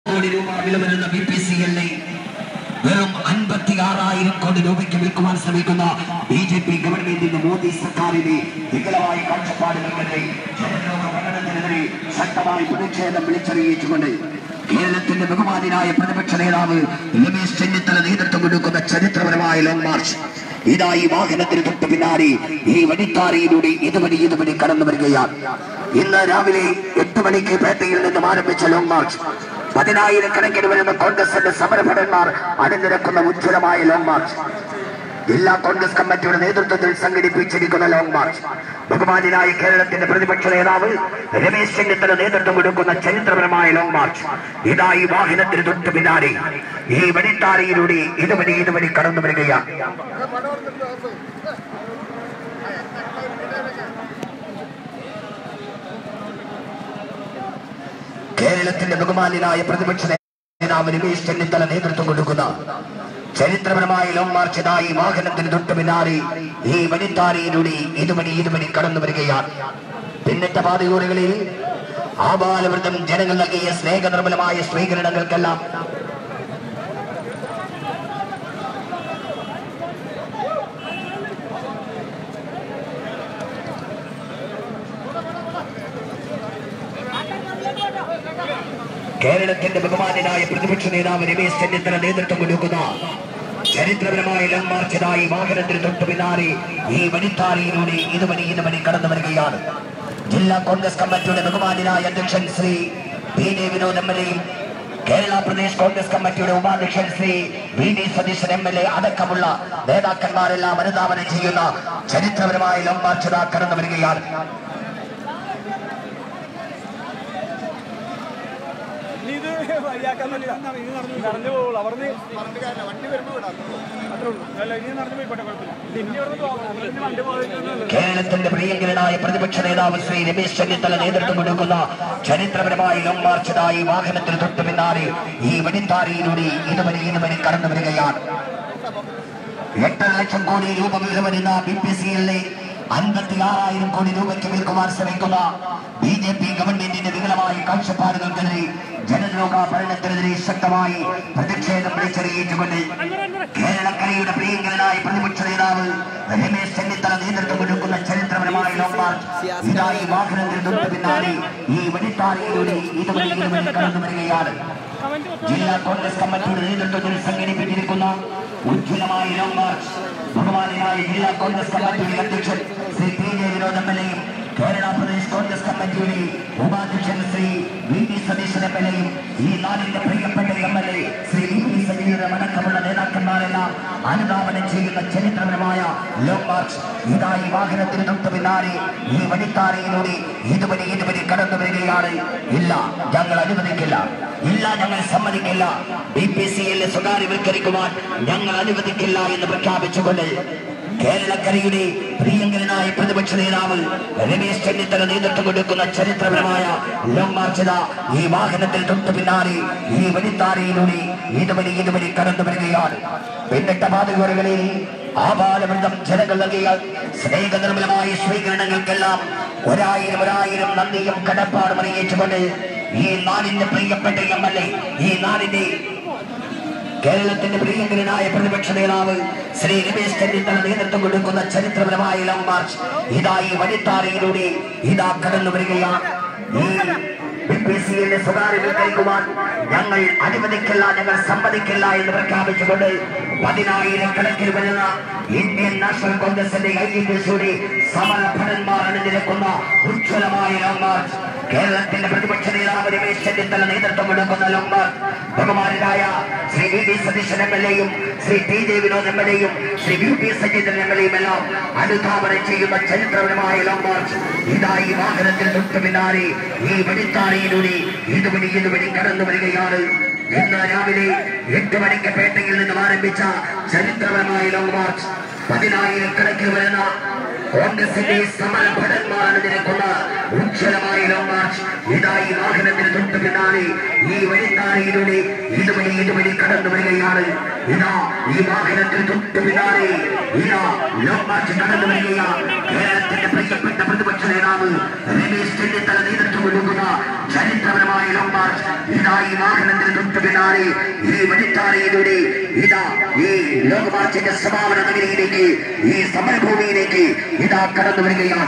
കോടി രൂപ വില വരുന്ന ബി പി സി എല്ലിനെ വെറും അൻപത്തി ആറായിരം കോടി രൂപയ്ക്ക് വിൽക്കുവാൻ ശ്രമിക്കുന്ന ബി ജെ പി ഗവൺമെന്റിന്റെ മോദി സർക്കാരിന്റെ വികലമായ കാഴ്ചപ്പാടുകൾക്കെതിരെ ജനദ്രോഹ ഭരണത്തിനെതിരെ ശക്തമായി പ്രതിഷേധം വിളിച്ചറിയിച്ചുകൊണ്ട് കേരളത്തിന്റെ ബഹുമാനായ പ്രതിപക്ഷ നേതാവ് രമേശ് ചെന്നിത്തല നേതൃത്വം കൊടുക്കുന്ന ചരിത്രപരമായ ലോങ് മാർച്ച് ഇതാ ഈ വാഹനത്തിന് തൊട്ട് പിന്നാലെ ഈ വഴിത്താരയിലൂടെ ഇതുവഴി ഇതുവഴി കടന്നു വരികയാണ് ഇന്ന് രാവിലെ എട്ട് മണിക്ക് പേട്ടയിൽ നിന്നും ആരംഭിച്ച ലോങ് മാർച്ച് പതിനായിരക്കണക്കിന് വരുന്ന കോൺഗ്രസിന്റെ സമരഭടന്മാർ അണിനിരക്കുന്ന ഉജ്ജ്വലമായ ലോങ് മാർച്ച് ജില്ലാ കോൺഗ്രസ് കമ്മിറ്റിയുടെ നേതൃത്വത്തിൽ സംഘടിപ്പിച്ചിരിക്കുന്ന ലോങ് മാർച്ച് ബഹുമാനായ കേരളത്തിന്റെ പ്രതിപക്ഷ നേതാവ് രമേശ് ചെന്നിത്തല നേതൃത്വം കൊടുക്കുന്ന ചരിത്രപരമായ ലോങ് മാർച്ച് ഇതാ ഈ വാഹനത്തിന് തൊട്ട് പിന്നാലെ ഈ വഴിത്താരയിലൂടെ ഇതുവഴി ഇതുവഴി കടന്നു വരികയാണ് കേരളത്തിന്റെ ബഹുമാന്യനായ പ്രതിപക്ഷ നേതാവ് രമേശ് ചെന്നിത്തല നേതൃത്വം കൊടുക്കുന്ന ചരിത്രപരമായ ലോങ് മാർച്ച് ഇതാ ഈ വാഹനത്തിന് തൊട്ട് പിന്നാലെ ഈ വനിത്താരയിലൂടെ ഇതുവഴി ഇതുവഴി കടന്നു വരികയാണ് പിന്നിട്ട പാതയോടുകളിൽ ആബാലവൃദ്ധം ജനങ്ങൾ നൽകിയ സ്നേഹനിർമ്മലമായ സ്വീകരണങ്ങൾക്കെല്ലാം കേരളത്തിന്റെ ബഹുമാന്യനായ പ്രതിപക്ഷ നേതാവ് രമേശ് ചെന്നിത്തല നേതൃത്വം കൊടുക്കുന്ന ചരിത്രപരമായ ലോങ് മാർച്ചിനായി വാഹനത്തിന് തൊട്ടു പിന്നാലെ ഈ വനിത്താരയിലൂടെ ഇതുവഴി ഇതുവഴി കടന്നു വരികയാണ് ജില്ലാ കോൺഗ്രസ് കമ്മിറ്റിയുടെ ബഹുമാന്യനായ അധ്യക്ഷൻ Shri P D Vinod M L എയും കേരള പ്രദേശ് കോൺഗ്രസ് കമ്മിറ്റിയുടെ ഉപാധ്യക്ഷൻ Shri V D Satheesan M L A അടക്കമുള്ള നേതാക്കന്മാരെല്ലാം അനുധാവനം ചെയ്യുന്ന ചരിത്രപരമായ ലോങ് മാർച്ച് ഇതാ കടന്നു വരികയാണ് ഇനി ഇത് വഴിയാക്കാൻ പറ്റില്ല നടന്നു പോകുള്ളൂ അവിടുന്ന് വണ്ടി വരുമ്പോൾ അത്രേ ഉള്ളൂ അല്ല ഇനി നടന്നു പോയിക്കോട്ടെ കുഴപ്പമില്ല ഇനി ഇവിടുന്ന് ഇനി വണ്ടി പോയിട്ട് കേരളത്തിന്റെ പ്രിയങ്കരനായ പ്രതിപക്ഷ നേതാവ് ശ്രീ രമേശ് ചെന്നിത്തല നേതൃത്വം കൊടുക്കുന്ന ചരിത്രപരമായ ലോങ് മാർച്ചിനായി വാഹനത്തിന് തൊട്ടു പിന്നാലെ ഈ വനിത്താരയിലൂടെ ഇതുവരെ ഇതുവരെ കടന്നു വരികയാണ് എട്ടര ലക്ഷം കോടി രൂപ വില വരുന്ന ബി പി സി എല്ലിലെ അൻപത്തി ആറായിരം കോടി രൂപയ്ക്ക് വിൽക്കുവാൻ ശ്രമിക്കുന്ന ബി ജെ പി ഗവൺമെന്റിന്റെ വികലമായ കാഴ്ചപ്പാടുകൾക്കെതിരെ ജനദ്രോഹ ഭരണത്തിനെതിരെ ശക്തമായി പ്രതിഷേധം വിളിച്ചറിയിച്ചുകൊണ്ട് കേരളക്കരയുടെ പ്രിയങ്കരനായ പ്രതിപക്ഷ നേതാവ് രമേശ് ചെന്നിത്തല നേതൃത്വം കൊടുക്കുന്ന ചരിത്രപരമായ ലോങ് മാർച്ച് ഇതായി വാഹനത്തിന് തൊട്ട് പിന്നാലെ ഈ വഴിത്താരയിലൂടെ ഇതുവഴി ഇതുവഴി കടന്നു വരികയാണ് ജില്ലാ കോൺഗ്രസ് കമ്മിറ്റിയുടെ നേതൃത്വത്തിൽ സംഘടിപ്പിച്ചിരിക്കുന്ന ഉജ്ജ്വലമായ ലോങ് മാർച്ച് ബഹുമാനായ ജില്ലാ കോൺഗ്രസ് കമ്മിറ്റിയുടെ അധ്യക്ഷൻ Shri P J Vinod M L എയും കേരള പ്രദേശ് കോൺഗ്രസ് കമ്മിറ്റിയുടെ ഉപാധ്യക്ഷൻ Shri V T Satheesan M L എയും ഈ നാടിന്റെ പ്രിയപ്പെട്ട M L A Shri V P Sajeevan അടക്കമുള്ള നേതാക്കന്മാരെല്ലാം അനുധാവനം ചെയ്യുന്ന ചരിത്രപരമായ ലോങ് മാർച്ച് ഇതായി വാഹനത്തിന് തൊട്ട് പിന്നാലെ ഈ വഴിത്താരയിലൂടെ ഇതുവഴി ഇതുവഴി കടന്നു വരികയാണ് ഇല്ല ഞങ്ങൾ അനുവദിക്കില്ല ഇല്ല ഞങ്ങൾ സമ്മതിക്കില്ല ബി പി സി എല്ലെ സ്വകാര്യവൽക്കരിക്കുവാൻ ഞങ്ങൾ അനുവദിക്കില്ല എന്ന് പ്രഖ്യാപിച്ചുകൊണ്ട് കേരളക്കരയുടെ പ്രിയങ്കരനായ പ്രതിപക്ഷ നേതാവ് രമേശ് ചെന്നിത്തല നേതൃത്വം കൊടുക്കുന്ന ചരിത്രപരമായ ലോങ് മാർച്ചിത ഈ വാഹനത്തിൽ തൊട്ടു പിന്നാലെ ഈ വഴിത്താരയിലൂടെ ഇതുവഴി ഇതുവഴി കടന്നു വരികയാണ് പിന്നിട്ട പാതകളിൽ ആപാലവൃന്ദം ജനങ്ങൾ നൽകിയ സ്നേഹനിർമ്മലമായ സ്വീകരണങ്ങൾക്കെല്ലാം ഒരായിരം ഒരായിരം നന്ദിയും കടപ്പാടും അറിയിച്ചുകൊണ്ട് ഈ നാടിന്റെ പ്രിയപ്പെട്ട എം എൽ എ ഈ നാടിന്റെ കേരളത്തിന്റെ പ്രിയങ്കരനായ പ്രതിപക്ഷ നേതാവ് ശ്രീ രമേശ് ചെന്നിത്തല നേതൃത്വം കൊടുക്കുന്ന ചരിത്രപരമായ ലോങ് മാർച്ച് ഇതാ ഈ വഴിത്താരയിലൂടെ ഇതാ കടന്നു വരികയാണ് ഈ ബി പി സി എല്ലെ സ്വകാര്യവൽക്കരിക്കുവാൻ ഞങ്ങൾ അനുവദിക്കില്ല ഞങ്ങൾ സമ്മതിക്കില്ല എന്ന് പ്രഖ്യാപിച്ചുകൊണ്ട് പതിനായിരക്കണക്കിന് വരുന്ന ഇന്ത്യൻ നാഷണൽ കോൺഗ്രസിന്റെ ഐ എൻ എസിയുടെ സമരഭടന്മാർ അണിനിരക്കുന്ന ഉജ്ജ്വലമായ ലോങ് മാർച്ച് കേരളത്തിന്റെ പ്രതിപക്ഷ നേതാവ് രമേശ് ചെന്നിത്തല നേതൃത്വം കൊടുക്കുന്ന ലോങ് മാർച്ച് ബഹുമാനായ Shri V D Satheesan M L എയും Shri T J Vinod M L എയും Shri V P Sajeendran M L എയും എല്ലാം അനുധാവനം ചെയ്യുന്ന ചരിത്രപരമായ ലോങ് മാർച്ച് ഇതായി വാഹനത്തിൽ തൊട്ടു പിന്നാലെ ഈ വഴിത്താരയിലൂടെ ഇതുവഴി ഇതുവഴി കടന്നു വരികയാണ് ഇന്ന് രാവിലെ എട്ട് മണിക്ക് പേട്ടയിൽ നിന്നും ആരംഭിച്ച ചരിത്രപരമായ ലോങ് മാർച്ച് പതിനായിരക്കണക്കിന് വരുന്ന കോൺഗ്രസിന്റെ സമരഭടന്മാരാണ് നിരക്കുന്ന ഉജ്ജ്വലമായ ലോങ് മാർച്ച് ഇതായി വാഹനത്തിന് തൊട്ടു പിന്നാലെ ഈ വഴിത്താരയിലൂടെ ഇതുവഴി ഇതുവഴി കടന്നു വരികയാണ് ഇതാ ഈ വാഹനത്തിന് തൊട്ടു പിന്നാലെ ഇതാ ലോങ് മാർച്ച് കടന്നു വരികയാണ് കേരളത്തിന്റെ പ്രിയപ്പെട്ട പ്രതിപക്ഷ നേതാവ് രമേശ് ചെന്നിത്തല നേതൃത്വം കൊടുക്കുന്ന ചരിത്രപരമായ ലോങ് മാർച്ച് ഇതാ ഈ വാഹനത്തിന് തൊട്ടു പിന്നാലെ ഈ വഴിത്താരയിലൂടെ ഇതാ ഈ ലോങ് മാർച്ചിന്റെ സമാപന നഗരിയിലേക്ക് ഈ സമരഭൂമിയിലേക്ക് ഇതാ കടന്നു വരികയാണ്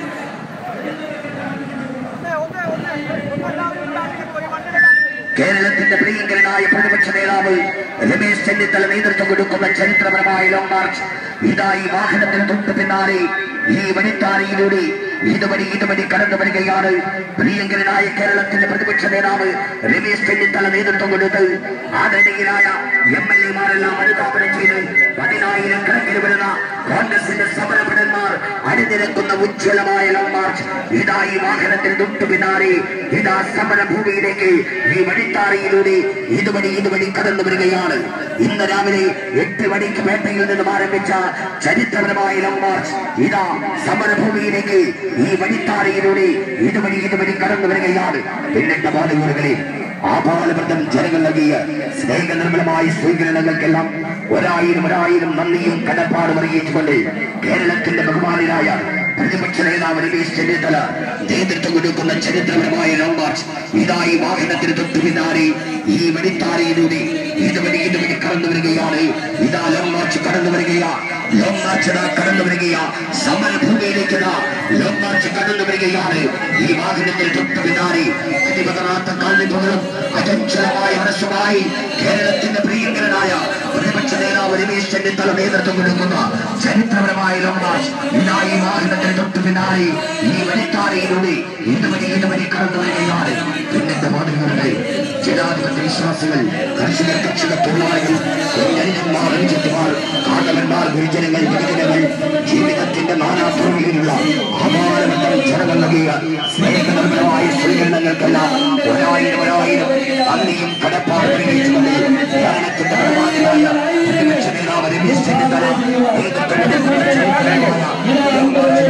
കേരളത്തിന്റെ പ്രിയങ്കരനായ പ്രതിപക്ഷ നേതാവ് രമേശ് ചെന്നിത്തല നേതൃത്വം കൊടുക്കുന്ന ചരിത്രപരമായ ലോങ് മാർച്ച് ഇതാ ഈ വാഹനത്തിന് തൊട്ടു പിന്നാലെ ഈ വനിത്താരയിലൂടെ ഇതുവഴി ഇതുവഴി കടന്നു വരികയാണ് പ്രിയങ്കരനായ കേരളത്തിന്റെ പ്രതിപക്ഷ നേതാവ് രമേശ് ചെന്നിത്തല നേതൃത്വം കൊടുത്ത് ആദരണീയരായ എം എൽ എമാരെല്ലാം അനുധാപനം ചെയ്ത് പതിനായിരം കണക്കിന് വരുന്ന കോൺഗ്രസിന്റെ സമരഭടന്മാർ അണിനിരക്കുന്ന ഉജ്ജ്വലമായ ലോങ് മാർച്ച് ഇതാ ഈ വാഹനത്തിന് തൊട്ടു പിന്നാലെ ഇതാ സമരഭൂമിയിലേക്ക് ഈ വഴിത്താരയിലൂടെ ഇതുവഴി ഇതുവഴി കടന്നു വരികയാണ് ഇന്ന് രാവിലെ എട്ട് മണിക്ക് പേട്ടയിൽ നിന്നും ആരംഭിച്ച ചരിത്രപരമായ ലോങ് മാർച്ച് ഇതാ സമരഭൂമിയിലേക്ക് ഈ വഴിത്താരയിലൂടെ ഇതുവഴി ഇതുവഴി കടന്നു വരികയാണ് പിന്നിട്ട ബാലകൂറുകളിൽ ആപാലവൃദ്ധം ജനങ്ങൾ നൽകിയ സ്നേഹ നിർമ്മലമായ സ്വീകരണങ്ങൾക്കെല്ലാം ഒരായിരം ഒരായിരം നന്ദിയും കടപ്പാടും അറിയിച്ചുകൊണ്ട് കേരളത്തിന്റെ ബഹുമാനായ പ്രതിപക്ഷ നേതാവ് രമേശ് ചെന്നിത്തല നേതൃത്വം കൊടുക്കുന്ന ചരിത്രപരമായ ലോങ് മാർച്ച് ഇതായി വാഹനത്തിന് തൊട്ടു പിന്നാലെ ഈ വെടിത്താരയിലൂടെ ഇതുവഴി ഇതുവഴി കടന്നു വരികയാണ് ഇതാ ലോങ് മാർച്ച് കടന്നു വരികയാ ലോങ് മാർച്ച് ഇതാ കടന്നു വരികയാ സമരഭൂമിയിലേക്ക് ഇതാ ലോങ് മാർച്ച് കടന്നു വരികയാണ് ഈ വാഹനത്തിന് തൊട്ടു പിന്നാലെ അധിപതനാത്ത കാൽനിപ്പുകളും അചഞ്ചലമായ മനസ്സുമായി കേരളത്തിന്റെ പ്രിയങ്കരനായ പ്രതിപക്ഷ നേതാവ് രമേശ് ചെന്നിത്തല നേതൃത്വം കൊടുക്കുന്ന ചരിത്രപരമായ ലോങ് മാർച്ച് ഇതാ ഈ വാഹനത്തിന് തൊട്ടു പിന്നാലെ ഈ വഴിത്താരയിലൂടെ ഇതുവഴി ഇതുവഴി കടന്നു വരികയാണ് പിന്നത്തെ മാതൃകകളെ ജനാധിപത്യ വിശ്വാസികൾ കർഷകർ കർഷക തൊഴിലാളികൾ കുഞ്ഞന്മാർ അനുജന്മാർ കാരണവന്മാർ ഗുരുജനങ്ങൾ വിഭജനങ്ങൾ ജീവിതത്തിന്റെ നാനാതുറകളിലുള്ള ആപാലബന്ധം ജനങ്ങൾ നൽകിയ സ്നേഹനിർഭരമായ സ്വീകരണങ്ങൾക്കെല്ലാം ഒരായിരം ഒരായിരം നന്ദിയും കടപ്പാടും അറിയിച്ചുകൊണ്ട് കേരളത്തിന്റെ ബഹുമാനായ പ്രതിപക്ഷ നേതാവ് രമേശ് ചെന്നിത്തല നേതൃത്വം കൊടുക്കുന്ന ചരിത്രപരമായ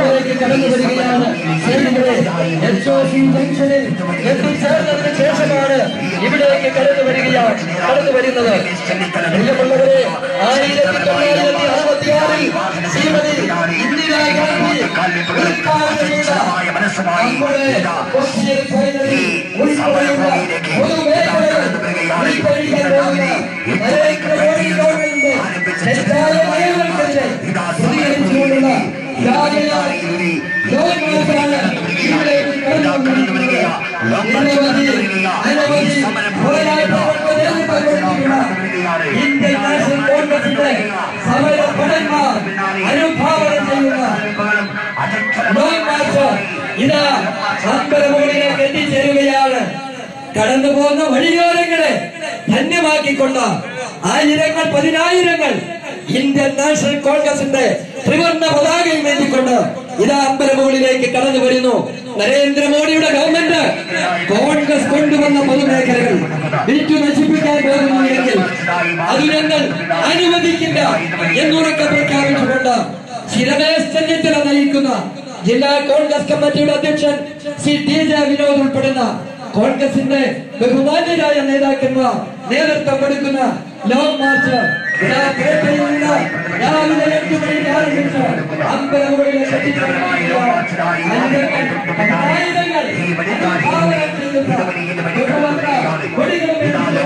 എത്തിച്ചേർന്നതിന് ശേഷമാണ് ഇവിടേക്ക് കടന്നു വരികയാണ് കടന്നു വരുന്നത് പ്രിയമുള്ളവരെ ആയിരത്തി തൊള്ളായിരത്തി അറുപത്തിയാറിൽ ശ്രീമതി ഇന്ദിരാ ഗാന്ധി അചഞ്ചലമായ മനസ്സുമായി ഇതാ ഓസ്ട്രേലിയൻ ഫൈനലിൽ ഈ സമരഭൂമിയിലേക്ക് ഇതാ കടന്നു വരികയാണ് ഇന്ന് രാവിലെ എട്ട് മണിക്ക് പേട്ടയിൽ നിന്നും ആരംഭിച്ച ചരിത്രപരമായ ലോങ് മാർച്ച് ഇതാ സമരഭൂമിയിലേക്ക് ഈ വഴിത്താരയിലൂടെ ഇതാ കടന്നു വരികയാ ലോങ് മാർച്ച് കടന്നു വരികയാ ഈ സമരഭൂമിയിലേക്ക് ഇന്ത്യൻ നാഷണൽ കോൺഗ്രസിന്റെ സമരഭടന്മാർ അനുഭാവനം ചെയ്യുന്ന ലോങ് മാർച്ച് ഇതാ അമ്പലമുകളിലേക്ക് എത്തിച്ചേരുകയാണ് കടന്നു പോകുന്ന വഴിയോരങ്ങളെ ധന്യമാക്കിക്കൊണ്ട് ആയിരങ്ങൾ പതിനായിരങ്ങൾ ഇന്ത്യൻ നാഷണൽ കോൺഗ്രസിന്റെ ത്രിവർണ്ണ പതാകയും ഏന്തിക്കൊണ്ട് ഇതാ അമ്പലമുകളിലേക്ക് കടന്നു വരുന്നു നരേന്ദ്രമോദിയുടെ ഗവൺമെന്റ് കോൺഗ്രസ് കൊണ്ടുവന്ന പൊതുമേഖലകൾ വിറ്റു നശിപ്പിക്കാൻ പോകുന്നു എങ്കിൽ അത് ഞങ്ങൾ അനുവദിക്കില്ല എന്നുറക്കെ പ്രഖ്യാപിച്ചുകൊണ്ട് ശ്രീ രമേശ് ചെന്നിത്തല നയിക്കുന്ന ജില്ലാ കോൺഗ്രസ് കമ്മിറ്റിയുടെ അധ്യക്ഷൻ ശ്രീ ടി ജെ വിനോദ് ഉൾപ്പെടുന്ന കോൺഗ്രസിന്റെ ബഹുമാന്യരായ നേതാക്കന്മാർ നേതൃത്വം കൊടുക്കുന്ന ലോങ് മാർച്ച് ഇതാ പേട്ടയിൽ നിന്ന് രാവിലെ എട്ട് മണിക്ക് ആരംഭിച്ച് അമ്പലമുകളിലേക്ക് എത്തിച്ചേർന്നിരിക്കുകയാണ്. ആയിരങ്ങൾ, പതിനായിരങ്ങൾ അനുഭാവനം ചെയ്യുന്ന ബഹുമാന്യ കൊടികളും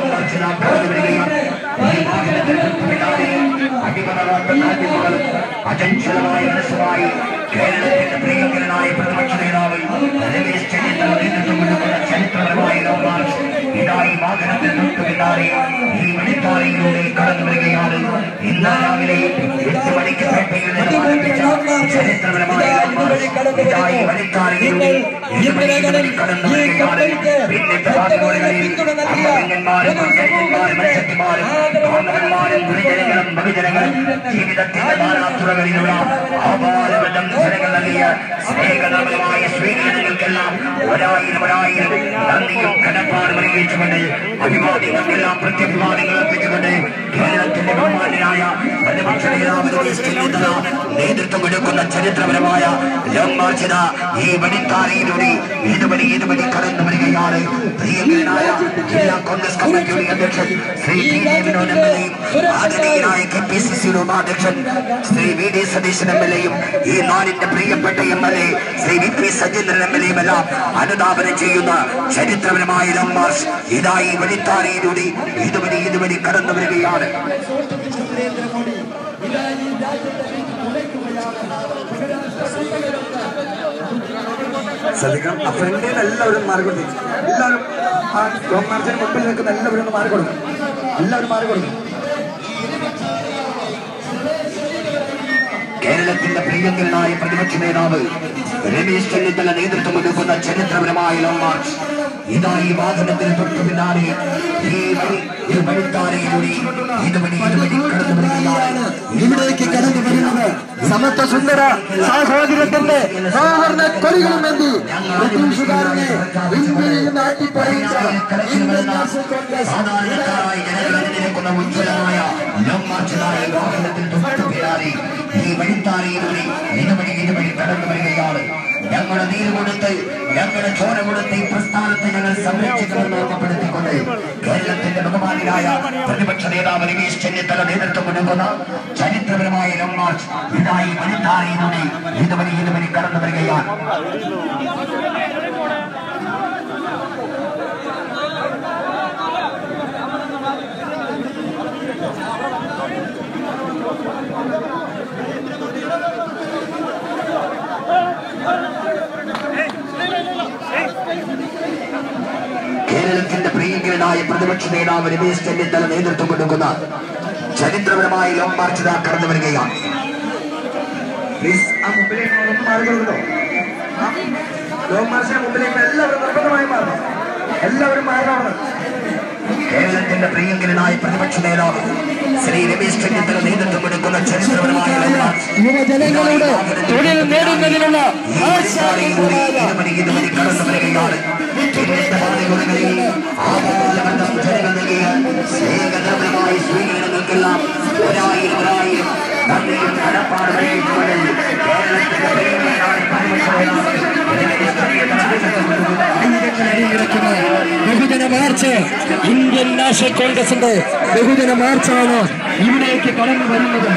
അചഞ്ചലമായ മനസ്സുമായി കേരളത്തിന്റെ പ്രിയങ്കരനായ പ്രതിപക്ഷ നേതാവ് രമേശ് ചെന്നിത്തല നേതൃത്വം കൊടുക്കുന്ന ചരിത്രപരമായ ലോങ് മാർച്ച് ഇതായി വാഹനത്തിൽ തൊട്ടു പിന്നാലെ ഈ വെളിത്താരയിലൂടെ കടന്നു വരികയാണ് ഇന്ന് രാവിലെ എട്ട് മണിക്ക് പേട്ടയിൽ നിന്ന് ആരംഭിച്ച ചരിത്രപരമായ ലോങ് മാർച്ച് ഇതായി വെളിത്താരയിലൂടെ ഇതുവഴി ഇതുവഴി കടന്നു വരികയാണ് പിന്നിട്ട് വാക്കുകളിൽ അമ്മങ്ങന്മാരും അമ്മന്മാരും മത്സ്യന്മാരും കാരണവന്മാരും ഗുരുജനങ്ങളും ബഹുജനങ്ങളും ജീവിതത്തിന്റെ നാനാതുറകളിലുള്ള ആപാലബന്ധം ജനങ്ങൾ നൽകിയ സ്നേഹനിർമ്മലമായ സ്വീകരണങ്ങൾക്കെല്ലാം ഒരായിരം ഒരായിരം നന്ദിയും കടപ്പാടും അറിയിച്ചുകൊണ്ട് അഭിവാദ്യങ്ങൾക്കെല്ലാം പ്രത്യഭിവാദ്യങ്ങൾ അർപ്പിച്ചുകൊണ്ട് കേരളത്തിന്റെ ബഹുമാന്യനായ പ്രതിപക്ഷ നേതാവ് രമേശ് ചെന്നിത്തല നേതൃത്വം കൊടുക്കുന്ന ചരിത്രപരമായ ലോങ് മാർച്ചിത ഈ വനിത്താരയിലൂടെ ഇതുവഴി ഇതുവഴി കടന്നു വരികയാണ് പ്രിയങ്കരനായ ജില്ലാ കോൺഗ്രസ് കമ്മിറ്റിയുടെ അധ്യക്ഷൻ Shri T J Vinod M L എയും ആദരണീയനായ കെ പി സി സിയുടെ ഉപാധ്യക്ഷൻ Shri V D Satheesan M L എയും ഈ നാടിന്റെ പ്രിയപ്പെട്ട M L A Shri V P Sajeendran M L എയും എല്ലാം അനുധാപനം ചെയ്യുന്ന ചരിത്രപരമായ ലോങ് മാർച്ച് ഇതായി വെളിത്താരയിലൂടെ ഇതുവരെ ഇതുവരെ കടന്നു വരികയാണ് ശ്രദ്ധിക്കണം ആ ഫ്രണ്ടിൽ നിന്ന് എല്ലാവരും മാറിക്കൊടുത്തു എല്ലാവരും ആ ലോങ് മാർച്ചിന് മുമ്പിൽ നിൽക്കുന്ന എല്ലാവരും ഒന്ന് മാറിക്കൊടുക്കും എല്ലാവരും മാറിക്കൊടുക്കും കേരളത്തിന്റെ പ്രിയങ്കരനായ പ്രതിപക്ഷ നേതാവ് രമേശ് ചെന്നിത്തല നേതൃത്വം കൊടുക്കുന്ന ചരിത്രപരമായ ലോങ് മാർച്ച് ഇതാ ഈ വാഹനത്തിന് തൊട്ടു പിന്നാലെ ഈ വഴി ഈ വഴിത്താരയിലൂടെ ഇതുവഴി ഇതുവഴി കടന്നു വരികയാണ് ഇവിടേക്ക് കടന്നു വരുന്നത് സമത്വ സുന്ദര സാഹോദര്യത്തിന്റെ സൗഹൃദ കൊടികളുമെന്തി ബ്രിട്ടീഷുകാരനെ ഇന്ത്യയിൽ നാട്ടിപ്പറിയിച്ച ഇന്ത്യൻ നാഷണൽ കോൺഗ്രസ് സാധാരണക്കാരായ ജനങ്ങൾ അണിനിരക്കുന്ന ഉജ്ജ്വലമായ ലോങ് മാർച്ചിനായ വാഹനത്തിൽ തൊട്ടു പിന്നാലെ ഈ വഴിത്താരയിലൂടെ ഇതുവഴി ഇതുവഴി കടന്നു വരികയാണ് ഞങ്ങളുടെ നീര് കൊടുത്ത് ഞങ്ങളുടെ ചോര കൊടുത്ത് ഈ പ്രസ്ഥാനത്തെ ഞങ്ങൾ സംരക്ഷിക്കുമെന്ന് ഓർമ്മപ്പെടുത്തിക്കൊണ്ട് കേരളത്തിന്റെ ബഹുമാനായ പ്രതിപക്ഷ നേതാവ് രമേശ് ചെന്നിത്തല നേതൃത്വം കൊടുക്കുന്ന ചരിത്രപരമായ ലോങ് മാർച്ച് ഇതായി വഴിത്താരയിലൂടെ ഇതുവഴി ഇതുവഴി കടന്നു വരികയാണ് കേരളത്തിന്റെ പ്രിയങ്കരനായ പ്രതിപക്ഷ നേതാവ് രമേശ് ചെന്നിത്തല നേതൃത്വം കൊടുക്കുന്ന ചരിത്രപരമായ ലോങ് മാർച്ച് ഇതാ കടന്നു വരികയാണ് പ്ലീസ് ആ മുമ്പിലേക്ക് ഒന്ന് മാറിക്കൊടുക്കട്ടോ ആ ലോങ് മാർച്ചിന് മുമ്പിലേക്ക് എല്ലാവരും നിർബന്ധമായി മാറണം എല്ലാവരും മാറണം കേരളത്തിന്റെ പ്രിയങ്കരനായ പ്രതിപക്ഷ നേതാവ് ശ്രീ രമേശ് ചെന്നിത്തല നേതൃത്വം കൊടുക്കുന്ന ചരിത്രപരമായ ലോങ് മാർച്ച് യുവജനങ്ങളുടെ തൊഴിൽ നേടുന്നതിനുള്ള ഈ വഴിത്താരയിലൂടെ ഇതുവഴി ഇതുവഴി കടന്നു വരികയാണ് കേരളത്തിന്റെ പാതകളിൽ ആപാലബന്ധം ജനങ്ങൾ നൽകിയ സ്നേഹനിർഭരമായ സ്വീകരണങ്ങൾക്കെല്ലാം ഒരായിരം ഒരായിരം നന്ദിയും കടപ്പാട് അറിയിച്ചുകൊണ്ട് കേരളത്തിന്റെ പ്രിയങ്കരനായ പ്രതിപക്ഷ നേതാവ് രമേശ് ചെന്നിത്തല നേതൃത്വം കൊടുക്കുന്ന ബഹുജന മാർച്ച് ഇന്ത്യൻ നാഷണൽ കോൺഗ്രസിന്റെ ബഹുജന മാർച്ചാണ് ഇവിടേക്ക് കടന്നു വരുന്നത്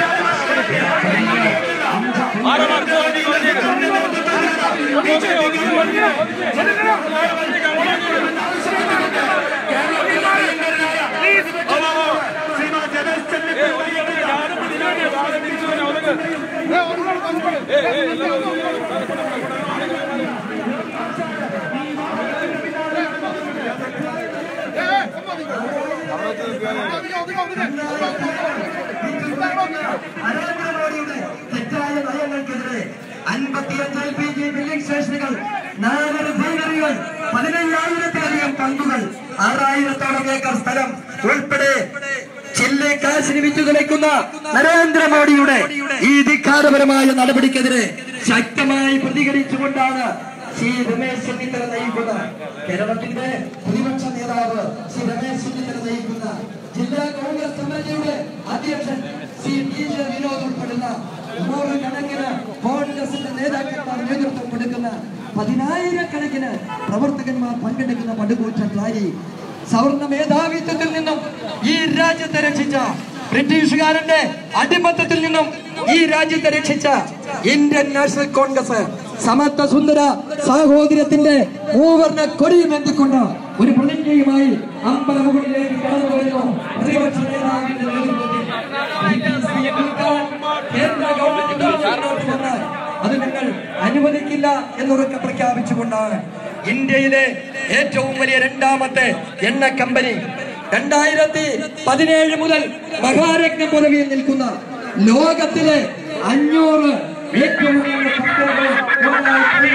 നരേന്ദ്രമോദിയുടെ തെറ്റായ നയങ്ങൾക്കെതിരെ അൻപത്തിയഞ്ച് എൽ പി ജി ഫില്ലിംഗ് സ്റ്റേഷനുകൾ നാല് റിഫൈനറികൾ പതിനയ്യായിരത്തിലധികം പങ്കുകൾ ആറായിരത്തോളം ഏക്കർ സ്ഥലം ഉൾപ്പെടെ ചില്ല് കാശിന് വിറ്റു തുലയ്ക്കുന്ന നരേന്ദ്രമോദിയുടെ ഈ ധിക്കാരപരമായ നടപടിക്കെതിരെ ശക്തമായി പ്രതികരിച്ചുകൊണ്ടാണ് ശ്രീ രമേശ് ചെന്നിത്തല നയിക്കുന്ന കേരളത്തിന്റെ പ്രതിപക്ഷ നേതാവ് ശ്രീ രമേശ് ചെന്നിത്തല നയിക്കുന്ന ജില്ലാ കോൺഗ്രസ് കമ്മിറ്റിയുടെ അധ്യക്ഷൻ ശ്രീ ടി ജെ വിനോദ് ഉൾപ്പെടുന്ന നൂറുകണക്കിന് കോൺഗ്രസിന്റെ നേതാക്കന്മാർ നേതൃത്വം കൊടുക്കുന്ന പതിനായിരക്കണക്കിന് പ്രവർത്തകന്മാർ പങ്കെടുക്കുന്ന പടുകൂറ്റൻ റാലി സവർണ മേധാവിത്വത്തിൽ നിന്നും ഈ രാജ്യത്തെ രക്ഷിച്ച ബ്രിട്ടീഷുകാരന്റെ അടിമത്തത്തിൽ നിന്നും ഈ രാജ്യത്തെ രക്ഷിച്ച ഇന്ത്യൻ നാഷണൽ കോൺഗ്രസ് സമത്വ സുന്ദര സാഹോദര്യത്തിന്റെ മൂവർണ്ണ കൊടിയും എന്തിക്കൊണ്ട് ഒരു പ്രതിജ്ഞയുമായി അമ്പലമുകളിലേക്ക് കടന്നു വരുന്നു പ്രതിപക്ഷ നേതാവിന്റെ നേതൃത്വത്തിൽ BPC നീക്കാൻ കേന്ദ്ര ഗവൺമെന്റ് മുന്നോട്ട് വന്നാൽ അത് ഞങ്ങൾ അനുവദിക്കില്ല എന്നുറക്കെ പ്രഖ്യാപിച്ചുകൊണ്ടാണ് ഇന്ത്യയിലെ ഏറ്റവും വലിയ രണ്ടാമത്തെ എണ്ണ കമ്പനി രണ്ടായിരത്തി പതിനേഴ് മുതൽ മഹാരത്ന പദവിയിൽ നിൽക്കുന്ന ലോകത്തിലെ അഞ്ഞൂറ് ഏറ്റവും ഉയർന്ന കമ്പനികളിൽ ഒന്നായി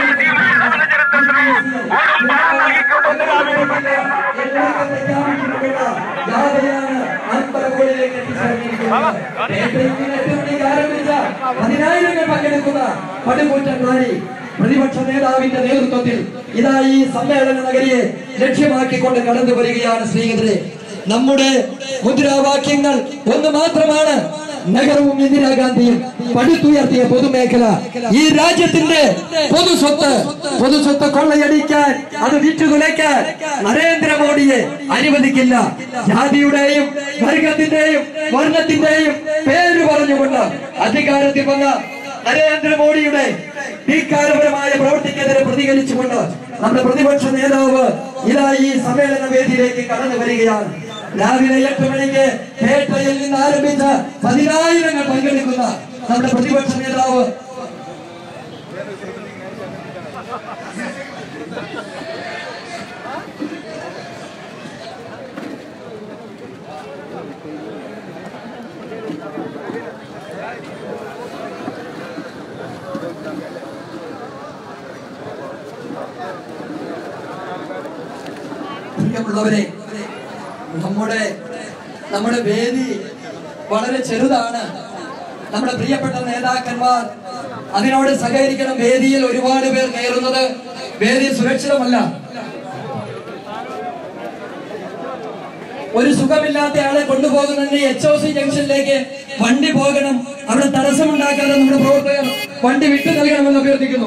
പതിനായിരങ്ങൾ പങ്കെടുക്കുന്ന പടുകൂറ്റൻ റാലി പ്രതിപക്ഷ നേതാവിന്റെ നേതൃത്വത്തിൽ ഇതാ ഈ സമ്മേളന നഗരിയെ ലക്ഷ്യമാക്കിക്കൊണ്ട് കടന്നു വരികയാണ് സ്നേഹിതരെ നമ്മുടെ മുദ്രാവാക്യങ്ങൾ ഒന്ന് മാത്രമാണ് നെഹ്റുവും ഇന്ദിരാഗാന്ധിയും പടുത്തുയർത്തിയ പൊതുമേഖല ഈ രാജ്യത്തിന്റെ പൊതുസ്വത്ത് പൊതുസ്വത്ത് കൊള്ളയടിക്കാൻ അത് വിറ്റുകുലയ്ക്കാൻ നരേന്ദ്രമോദിയെ അനുവദിക്കില്ല ജാതിയുടെയും വർഗത്തിന്റെയും വർണ്ണത്തിന്റെയും പേര് പറഞ്ഞുകൊണ്ട് അധികാരത്തിൽ വന്ന നരേന്ദ്രമോദിയുടെ ധിക്കാരപരമായ പ്രവൃത്തിക്കെതിരെ പ്രതികരിച്ചുകൊണ്ട് നമ്മുടെ പ്രതിപക്ഷ നേതാവ് ഇതാ ഈ സമ്മേളന വേദിയിലേക്ക് കടന്നു വരികയാണ് രാവിലെ എട്ട് മണിക്ക് പേട്ടയിൽ നിന്ന് ആരംഭിച്ച പതിനായിരങ്ങൾ പങ്കെടുക്കുന്ന നമ്മുടെ പ്രതിപക്ഷ നേതാവ് പ്രിയമുള്ളവരെ നമ്മുടെ നമ്മുടെ വേദി വളരെ ചെറുതാണ് നമ്മുടെ പ്രിയപ്പെട്ട നേതാക്കന്മാർ അതിനോട് സഹകരിക്കണം വേദിയിൽ ഒരുപാട് പേർ കയറുന്നത് വേദി സുരക്ഷിതമല്ല ഒരു സുഖമില്ലാത്ത ആളെ കൊണ്ടുപോകുന്നതിന് എച്ച് ഒ സി ജംഗ്ഷനിലേക്ക് വണ്ടി പോകണം അവിടെ തടസ്സമുണ്ടാക്കാതെ നമ്മുടെ പ്രവർത്തകർ വണ്ടി വിട്ടു നൽകണമെന്ന് അഭ്യർത്ഥിക്കുന്നു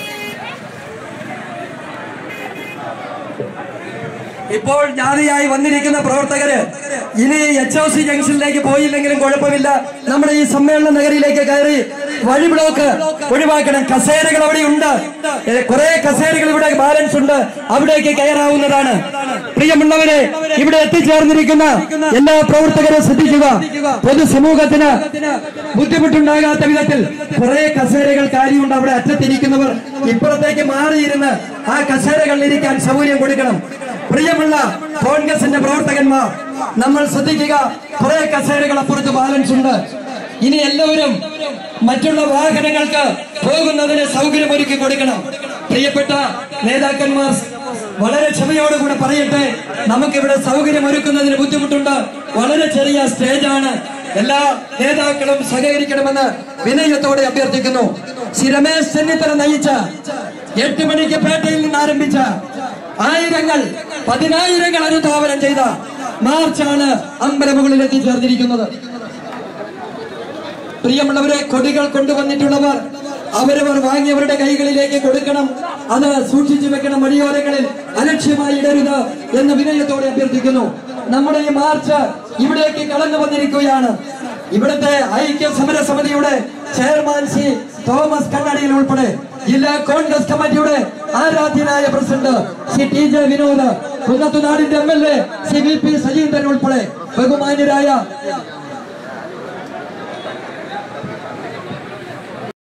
ഇപ്പോൾ ജാതിയായി വന്നിരിക്കുന്ന പ്രവർത്തകര് ഇനി എച്ച് ഒ സി ജംഗ്ഷനിലേക്ക് പോയില്ലെങ്കിലും കുഴപ്പമില്ല നമ്മുടെ ഈ സമ്മേളന നഗരിയിലേക്ക് കയറി വഴി ബ്ലോക്ക് ഒഴിവാക്കണം കസേരകൾ അവിടെ ഉണ്ട് കുറെ കസേരകൾ ഇവിടെ ബാലൻസ് ഉണ്ട് അവിടേക്ക് കയറാവുന്നതാണ് പ്രിയമുള്ളവരെ ഇവിടെ എത്തിച്ചേർന്നിരിക്കുന്ന എല്ലാ പ്രവർത്തകരും ശ്രദ്ധിക്കുക പൊതുസമൂഹത്തിന് ബുദ്ധിമുട്ടുണ്ടാകാത്ത വിധത്തിൽ കുറെ കസേരകൾ കാര്യമുണ്ട് അവിടെ അറ്റത്തിരിക്കുന്നവർ ഇപ്പുറത്തേക്ക് മാറിയിരുന്ന് ആ കസേരകളിൽ ഇരിക്കാൻ സൗകര്യം കൊടുക്കണം പ്രിയമുള്ള കോൺഗ്രസിന്റെ പ്രവർത്തകന്മാർ നമ്മൾ ശ്രദ്ധിക്കുക കുറെ കസേരകൾ അപ്പുറത്ത് ബാലൻസ് ഉണ്ട് ഇനി എല്ലാവരും മറ്റുള്ള വാഹനങ്ങൾക്ക് പോകുന്നതിന് സൗകര്യമൊരുക്കി കൊടുക്കണം പ്രിയപ്പെട്ട നേതാക്കന്മാർ വളരെ ക്ഷമയോടുകൂടെ പറയട്ടെ നമുക്കിവിടെ സൗകര്യം ഒരുക്കുന്നതിന് ബുദ്ധിമുട്ടുണ്ട് വളരെ ചെറിയ സ്റ്റേജാണ് എല്ലാ നേതാക്കളും സഹകരിക്കണമെന്ന് വിനയത്തോടെ അഭ്യർത്ഥിക്കുന്നു ശ്രീ രമേശ് ചെന്നിത്തല നയിച്ച എട്ട് മണിക്ക് പേട്ടയിൽ നിന്ന് ആരംഭിച്ച ആയിരങ്ങൾ പതിനായിരങ്ങൾ അനുധാവനം ചെയ്ത മാർച്ചാണ് അമ്പലമുകളിൽ എത്തിച്ചേർന്നിരിക്കുന്നത് പ്രിയമുള്ളവരെ കൊടികൾ കൊണ്ടുവന്നിട്ടുള്ളവർ അവരവർ വാങ്ങിയവരുടെ കൈകളിലേക്ക് കൊടുക്കണം അത് സൂക്ഷിച്ചു വെക്കണം വഴിയോരങ്ങളിൽ അലക്ഷ്യമായി ഇടരുത് എന്ന് വിനയത്തോടെ അഭ്യർത്ഥിക്കുന്നു നമ്മുടെ ഈ മാർച്ച് ഇവിടേക്ക് കടന്നു വന്നിരിക്കുകയാണ് ഇവിടുത്തെ ഐക്യ സമര സമിതിയുടെ ചെയർമാൻ ശ്രീ തോമസ് കണ്ണാടിയിൽ ഉൾപ്പെടെ ജില്ലാ കോൺഗ്രസ് കമ്മിറ്റിയുടെ ആരാധ്യനായ president Shri T J Vinod കുന്നത്തുനാടിന്റെ M L A Shri V P Sajeendran ഉൾപ്പെടെ ബഹുമാന്യരായ